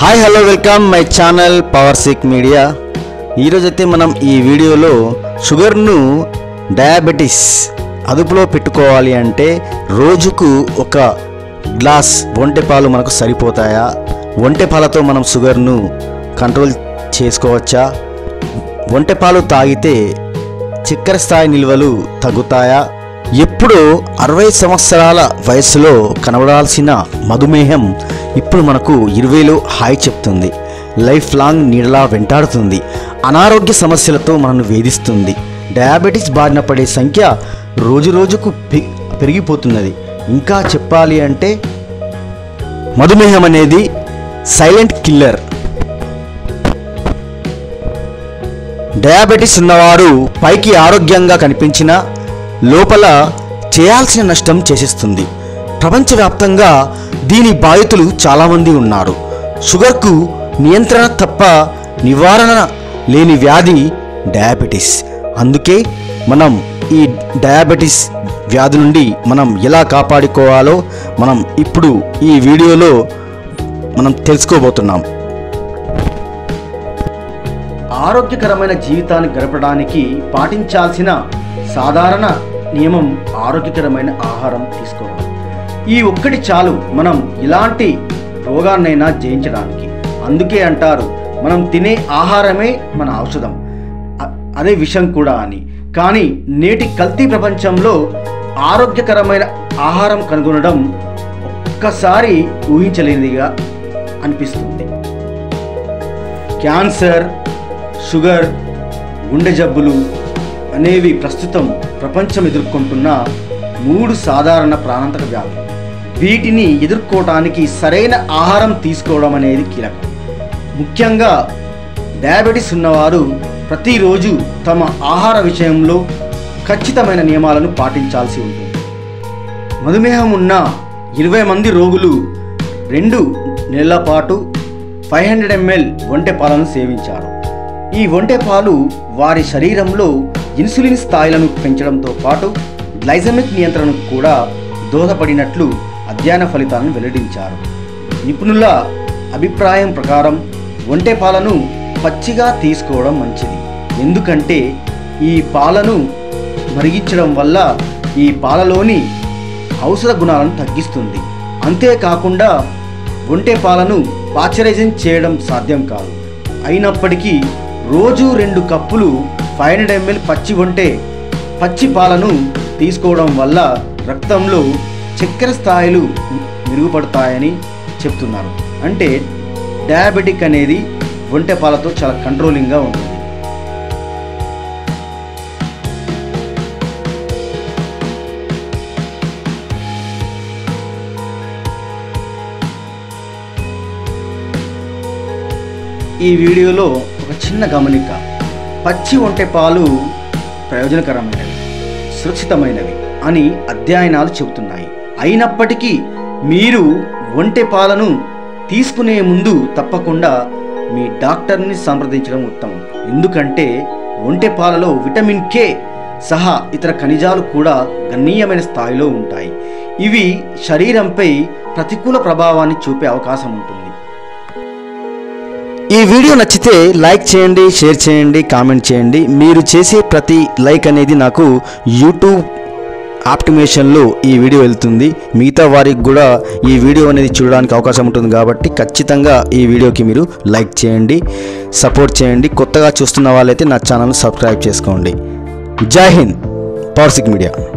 hi hello welcome my channel power sick media ఈరోజైతే మనం ఈ వీడియోలో షుగర్ను డయాబెటీస్ అదుపులో పెట్టుకోవాలి అంటే రోజుకు ఒక గ్లాస్ ఒంటె పాలు మనకు సరిపోతాయా ఒంటె పాలతో మనం షుగర్ను కంట్రోల్ చేసుకోవచ్చా ఒంటె పాలు తాగితే చక్కెర స్థాయి నిల్వలు తగ్గుతాయా ఎప్పుడో అరవై సంవత్సరాల వయసులో కనబడాల్సిన మధుమేహం ఇప్పుడు మనకు ఇరవైలో హాయ్ చెప్తుంది లైఫ్ లాంగ్ నీడలా వెంటాడుతుంది అనారోగ్య సమస్యలతో మనను వేధిస్తుంది డయాబెటీస్ బారిన పడే సంఖ్య రోజు రోజుకు పె- పెరిగిపోతున్నది ఇంకా చెప్పాలి అంటే మధుమేహం అనేది సైలెంట్ కిల్లర్ డయాబెటీస్ ఉన్నవారు పైకి ఆరోగ్యంగా కనిపించినా లోపల చేయాల్సిన నష్టం చేసేస్తుంది ప్రపంచవ్యాప్తంగా దీని బాధితులు చాలామంది ఉన్నారు షుగర్కు నియంత్రణ తప్ప నివారణ లేని వ్యాధి డయాబెటీస్ అందుకే మనం ఈ డయాబెటీస్ వ్యాధి నుండి మనం ఎలా కాపాడుకోవాలో మనం ఇప్పుడు ఈ వీడియోలో మనం తెలుసుకోబోతున్నాం ఆరోగ్యకరమైన జీవితాన్ని గడపడానికి పాటించాల్సిన సాధారణ నియమం ఆరోగ్యకరమైన ఆహారం తీసుకోవడం ఈ ఒక్కటి చాలు మనం ఇలాంటి రోగాన్నైనా జయించడానికి అందుకే అంటారు మనం తినే ఆహారమే మన ఔషధం అ- అదే విషం కూడా అని కానీ నేటి కల్తీ ప్రపంచంలో ఆరోగ్యకరమైన ఆహారం కనుగొనడం ఒక్కసారి ఊహించలేనిదిగా అనిపిస్తుంది క్యాన్సర్ షుగర్ గుండె జబ్బులు అనేవి ప్రస్తుతం ప్రపంచం ఎదుర్కొంటున్న మూడు సాధారణ ప్రాణాంతక వ్యాధులు వీటిని ఎదుర్కోవటానికి సరైన ఆహారం తీసుకోవడం అనేది కీలకం ముఖ్యంగా డయాబెటీస్ ఉన్నవారు ప్రతిరోజు తమ ఆహార విషయంలో ఖచ్చితమైన నియమాలను పాటించాల్సి ఉంటుంది మధుమేహం ఉన్న ఇరవై మంది రోగులు రెండు నెలల పాటు ఫైవ్ హండ్రెడ్ ఎంఎల్ ఒంటె పాలను సేవించారు ఈ ఒంటె పాలు వారి శరీరంలో ఇన్సులిన్ స్థాయిలను పెంచడంతో పాటు గ్లైజమిక్ నియంత్రణకు కూడా దోహదపడినట్లు అధ్యయన ఫలితాలను వెల్లడించారు నిపుణుల అభిప్రాయం ప్రకారం ఒంటె పాలను పచ్చిగా తీసుకోవడం మంచిది ఎందుకంటే ఈ పాలను మరిగించడం వల్ల ఈ పాలలోని ఔషధ గుణాలను తగ్గిస్తుంది అంతేకాకుండా ఒంటె పాలను పాశ్చరైజింగ్ చేయడం సాధ్యం కాదు అయినప్పటికీ రోజు రెండు కప్పులు ఫైవ్ హండ్రెడ్ ఎంఎల్ పచ్చి ఒంటె పచ్చి పాలను తీసుకోవడం వల్ల రక్తంలో చక్కెర స్థాయిలు మెరుగుపడతాయని చెప్తున్నారు అంటే డయాబెటిక్ అనేది ఒంటె పాలతో చాలా కంట్రోలింగ్గా ఉంటుంది ఈ వీడియోలో ఒక చిన్న గమనిక పచ్చి ఒంటె పాలు ప్రయోజనకరమైనవి సురక్షితమైనవి అని అధ్యయనాలు చెబుతున్నాయి అయినప్పటికీ మీరు ఒంటె పాలను తీసుకునే ముందు తప్పకుండా మీ డాక్టర్ని సంప్రదించడం ఉత్తమం ఎందుకంటే ఒంటె పాలలో విటమిన్ కే సహా ఇతర ఖనిజాలు కూడా గణనీయమైన స్థాయిలో ఉంటాయి ఇవి శరీరంపై ప్రతికూల ప్రభావాన్ని చూపే అవకాశం ఉంటుంది ఈ వీడియో నచ్చితే లైక్ చేయండి షేర్ చేయండి కామెంట్ చేయండి మీరు చేసే ప్రతి లైక్ అనేది నాకు యూట్యూబ్ ఆప్టిమేషన్లో ఈ వీడియో వెళ్తుంది మిగతా వారికి కూడా ఈ వీడియో అనేది చూడడానికి అవకాశం ఉంటుంది కాబట్టి ఖచ్చితంగా ఈ వీడియోకి మీరు లైక్ చేయండి సపోర్ట్ చేయండి కొత్తగా చూస్తున్న వాళ్ళైతే నా ఛానల్ సబ్స్క్రైబ్ చేసుకోండి జై హింద్ పవర్సిక్ మీడియా